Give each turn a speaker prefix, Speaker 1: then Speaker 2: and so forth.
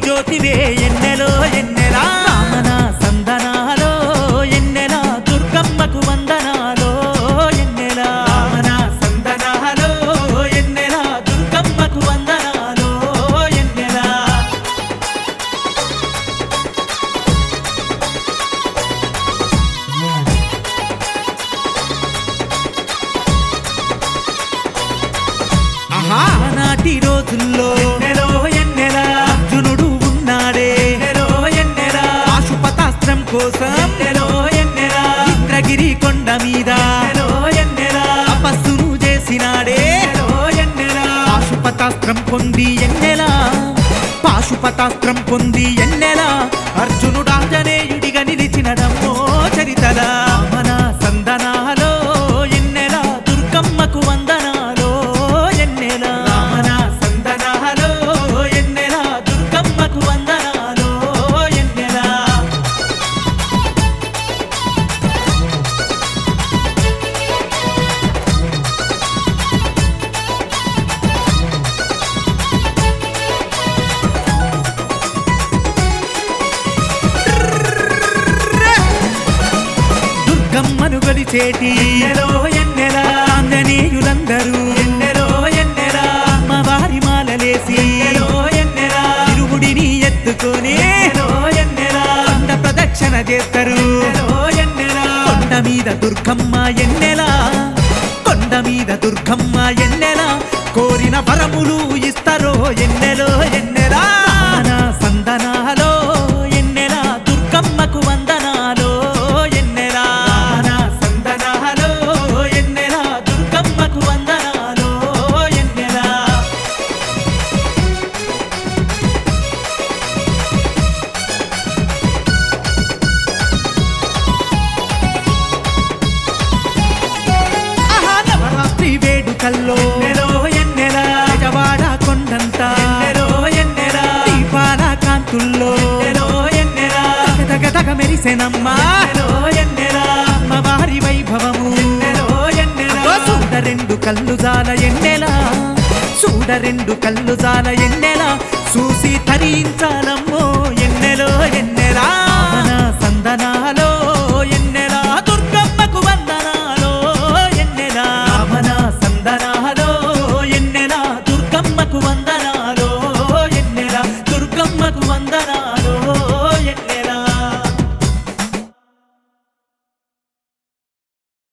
Speaker 1: జ్యోతివే ఎన్నెలో ఎన్నెలా రామన సందనాలో ఎన్నెలా దుర్గమ్మకు వందనాలో ఎన్నెలా రామన సందనాలో ఎన్నెలా దుర్గమ్మకు వందనాలో ఎన్నెలా
Speaker 2: ఆహా
Speaker 1: ఆనాటి రోజుల్లో ఎన్నెలో ఎన్నెలా అర్జునుడు ఉన్నాడే ఎన్నెలో ఎన్నెలా పాశుపతాస్త్రం కోసం ఎన్నెలో ఎన్నెలా ఇంద్రగిరి కొండ మీద ఎన్నెలో ఎన్నెలా తపస్సును చేసినాడే ఎన్నెలో ఎన్నెలా పాశుపతాస్త్రం పొంది ఎన్నెలా పాశుపతాస్త్రం పొంది ఎన్నెలా అర్జునుడాంజనేయుడిగా నిలిచినడమ్మో చరితల మన సందనాలో ఎన్నెలా దుర్గమ్మకు వందనాలో ఎన్నెలా మన సందనాలో ఎన్నెలా దుర్గమ్మకు వందనాలో ఎన్నెలా దుర్గమ్మను గొలిచేటి ఎన్నెలో ఎన్నెలా ఆంజనేయులందరూ ఎన్నెలో ఎన్నెలా అమ్మవారి మాలలేసి ఎన్నెలో ఎన్నెలా తిరుగుడిని ఎత్తుకొని ఎన్నెలో ఎన్నెలా కొండ ప్రదక్షిణ చేస్తారు ఎన్నెలో ఎన్నెలా కొండ మీద దుర్గమ్మ ఎన్నెలా కొండ మీద దుర్గమ్మ ఎన్నెలా కోరిన వరములు ఇస్తారో ఎన్నెలో ఎన్నెలా మన సందనాలో ఎన్నెలా దుర్గమ్మకు వందనాలో ఎన్నెలా మన సందనాలో ఎన్నెలా దుర్గమ్మకు వందనాలో ఎన్నెలా ఆహా నవరాత్రి వేడుకల్లో ఎన్నెలో ఎన్నెలా జవాడ కొండంత ఎన్నెలో ఎన్నెలా దీపాల కాంతుల్లో ఎన్నెలో ఎన్నెలా తగ తగ మెరిసెనమ్మా ఎన్నెలో ఎన్నెలా అమ్మవారి వైభవము ఎన్నెలో ఎన్నెలా చూడ రెండు కళ్ళు జాల ఎన్నెలా చూడ రెండు కళ్ళు జాల ఎన్నెలా చూసి తరించాలమ్మో ఎన్నెలో ఎన్నెలా మన సందనాలో